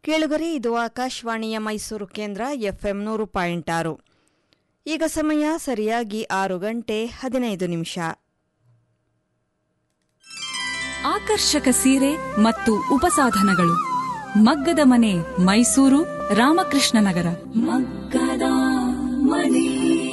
ಕೇಳುಗರೆ ಇದು ಆಕಾಶವಾಣಿಯ ಮೈಸೂರು ಕೇಂದ್ರ ಎಫ್ಎಂ ನೂರು ಪಾಯಿಂಟ್ ಆರು ಈಗ ಸಮಯ ಸರಿಯಾಗಿ ಆರು ಗಂಟೆ ಹದಿನೈದು ನಿಮಿಷ ಆಕರ್ಷಕ ಸೀರೆ ಮತ್ತು ಉಪಸಾಧನಗಳು ಮಗ್ಗದ ಮನೆ ಮೈಸೂರು ರಾಮಕೃಷ್ಣ ನಗರ ಮಗ್ಗದ ಮನೆ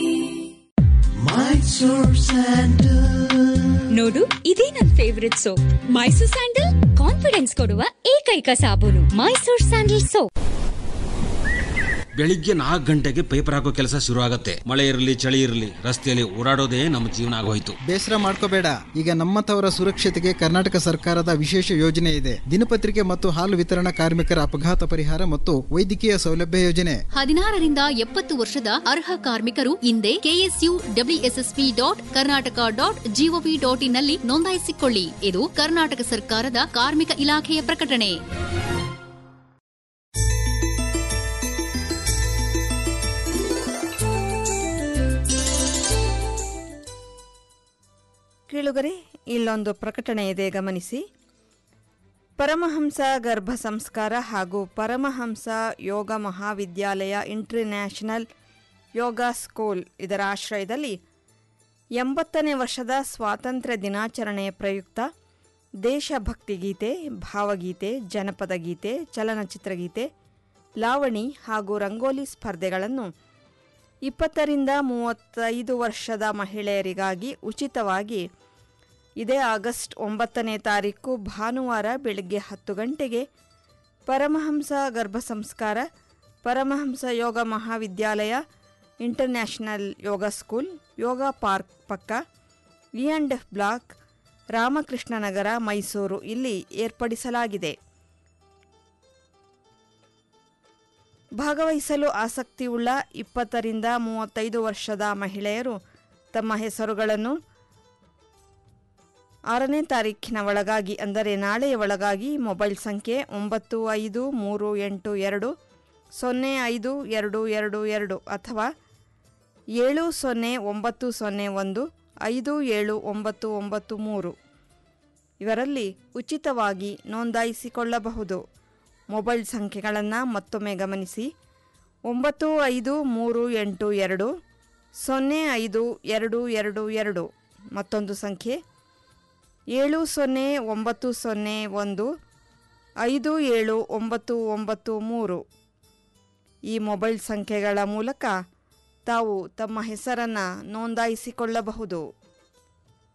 ನೋಡು ಇದೇ ನನ್ favourite soap Mysore sandal confidence ಕೊಡುವ ಏಕೈಕ ಸಾಬೂನು ಮೈಸೂರ್ ಸ್ಯಾಂಡಲ್ ಸೋಪ್ ಬೆಳಿಗ್ಗೆ ನಾಲ್ಕು ಗಂಟೆಗೆ ಪೇಪರ್ ಹಾಕೋ ಕೆಲಸ ಶುರು ಆಗತ್ತೆ ಮಳೆ ಇರಲಿ ಚಳಿ ಇರಲಿ ರಸ್ತೆಯಲ್ಲಿ ಓಡಾಡೋದೇ ನಮ್ಮ ಜೀವನ ಆಗೋಯ್ತು ಬೇಸರ ಮಾಡ್ಕೋಬೇಡ ಈಗ ನಮ್ಮಂಥವರ ಸುರಕ್ಷತೆಗೆ ಕರ್ನಾಟಕ ಸರ್ಕಾರದ ವಿಶೇಷ ಯೋಜನೆ ಇದೆ ದಿನಪತ್ರಿಕೆ ಮತ್ತು ಹಾಲು ವಿತರಣಾ ಕಾರ್ಮಿಕರ ಅಪಘಾತ ಪರಿಹಾರ ಮತ್ತು ವೈದ್ಯಕೀಯ ಸೌಲಭ್ಯ ಯೋಜನೆ ಹದಿನಾರರಿಂದ ಎಪ್ಪತ್ತು ವರ್ಷದ ಅರ್ಹ ಕಾರ್ಮಿಕರು ಹಿಂದೆ KSU WSSP dot Karnataka dot GOV dot ಇನ್ನಲ್ಲಿ ನೋಂದಾಯಿಸಿಕೊಳ್ಳಿ ಇದು ಕರ್ನಾಟಕ ಸರ್ಕಾರದ ಕಾರ್ಮಿಕ ಇಲಾಖೆಯ ಪ್ರಕಟಣೆ ಕೇಳುಗರೆ ಇಲ್ಲೊಂದು ಪ್ರಕಟಣೆ ಇದೆ ಗಮನಿಸಿ ಪರಮಹಂಸ ಗರ್ಭ ಸಂಸ್ಕಾರ ಹಾಗೂ Paramahamsa Yoga Mahavidyalaya international yoga school ಇದರ ಆಶ್ರಯದಲ್ಲಿ ಎಂಬತ್ತನೇ ವರ್ಷದ ಸ್ವಾತಂತ್ರ್ಯ ದಿನಾಚರಣೆಯ ಪ್ರಯುಕ್ತ ದೇಶಭಕ್ತಿ ಗೀತೆ ಭಾವಗೀತೆ ಜನಪದ ಗೀತೆ ಚಲನಚಿತ್ರಗೀತೆ ಲಾವಣಿ ಹಾಗೂ ರಂಗೋಲಿ ಸ್ಪರ್ಧೆಗಳನ್ನು ಇಪ್ಪತ್ತರಿಂದ ಮೂವತ್ತೈದು ವರ್ಷದ ಮಹಿಳೆಯರಿಗಾಗಿ ಉಚಿತವಾಗಿ ಇದೇ ಆಗಸ್ಟ್ ಒಂಬತ್ತನೇ ತಾರೀಕು ಭಾನುವಾರ ಬೆಳಗ್ಗೆ ಹತ್ತು ಗಂಟೆಗೆ ಪರಮಹಂಸ ಗರ್ಭ ಸಂಸ್ಕಾರ Paramahamsa Yoga Mahavidyalaya international yoga school yoga park ಪಕ್ಕ E and F block Ramakrishna Nagara Mysuru ಇಲ್ಲಿ ಏರ್ಪಡಿಸಲಾಗಿದೆ ಭಾಗವಹಿಸಲು ಆಸಕ್ತಿಯುಳ್ಳ ಇಪ್ಪತ್ತರಿಂದ ಮೂವತ್ತೈದು ವರ್ಷದ ಮಹಿಳೆಯರು ತಮ್ಮ ಹೆಸರುಗಳನ್ನು ಆರನೇ ತಾರೀಖಿನ ಒಳಗಾಗಿ ಅಂದರೆ ನಾಳೆಯ ಒಳಗಾಗಿ ಮೊಬೈಲ್ ಸಂಖ್ಯೆ ಒಂಬತ್ತು ಐದು ಮೂರು ಎಂಟು ಎರಡು ಸೊನ್ನೆ ಐದು ಎರಡು ಎರಡು ಎರಡು ಅಥವಾ ಏಳು ಸೊನ್ನೆ ಒಂಬತ್ತು ಸೊನ್ನೆ ಒಂದು ಐದು ಏಳು ಒಂಬತ್ತು ಒಂಬತ್ತು ಮೂರು ಇವರಲ್ಲಿ ಉಚಿತವಾಗಿ ನೋಂದಾಯಿಸಿಕೊಳ್ಳಬಹುದು ಮೊಬೈಲ್ ಸಂಖ್ಯೆಗಳನ್ನು ಮತ್ತೊಮ್ಮೆ ಗಮನಿಸಿ ಒಂಬತ್ತು ಐದು ಮೂರು ಎಂಟು ಎರಡು ಸೊನ್ನೆ ಐದು ಎರಡು ಎರಡು ಎರಡು ಮತ್ತೊಂದು ಸಂಖ್ಯೆ ಏಳು ಸೊನ್ನೆ ಒಂಬತ್ತು ಸೊನ್ನೆ ಒಂದು ಐದು ಏಳು ಒಂಬತ್ತು ಒಂಬತ್ತು ಮೂರು ಈ ಮೊಬೈಲ್ ಸಂಖ್ಯೆಗಳ ಮೂಲಕ ತಾವು ತಮ್ಮ ಹೆಸರನ್ನು ನೋಂದಾಯಿಸಿಕೊಳ್ಳಬಹುದು